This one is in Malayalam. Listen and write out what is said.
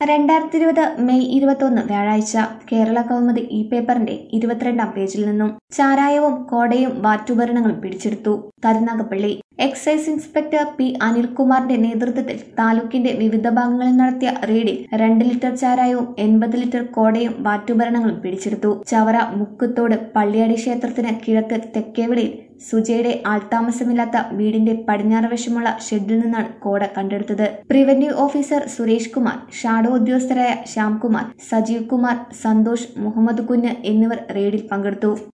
രണ്ടായിരത്തി ഇരുപത് മെയ് ഇരുപത്തൊന്ന് വ്യാഴാഴ്ച കേരള കൗമുദി ഇ പേപ്പറിന്റെ ഇരുപത്തിരണ്ടാം പേജിൽ നിന്നും ചാരായവും കോടയും വാറ്റുപകരണങ്ങളും പിടിച്ചെടുത്തു കരുനാഗപ്പള്ളി എക്സൈസ് ഇൻസ്പെക്ടർ പി അനിൽകുമാറിന്റെ നേതൃത്വത്തിൽ താലൂക്കിന്റെ വിവിധ ഭാഗങ്ങളിൽ നടത്തിയ റെയ്ഡിൽ രണ്ട് ലിറ്റർ ചാരായവും എൺപത് ലിറ്റർ കോടയും വാറ്റുപകരണങ്ങളും പിടിച്ചെടുത്തു ചവറ മുക്കുത്തോട് പള്ളിയാടി ക്ഷേത്രത്തിന് കിഴക്ക് തെക്കേവിളിയിൽ സുജയുടെ ആൾതാമസമില്ലാത്ത വീടിന്റെ പടിഞ്ഞാറ് വശമുള്ള ഷെഡിൽ നിന്നാണ് കോട കണ്ടെടുത്തത് preventive officer Suresh Kumar shadow ഉദ്യോഗസ്ഥരായ ശ്യാംകുമാർ സജീവ് കുമാർ സന്തോഷ് മുഹമ്മദ് കുഞ്ഞ് എന്നിവർ റെയ്ഡിൽ പങ്കെടുത്തു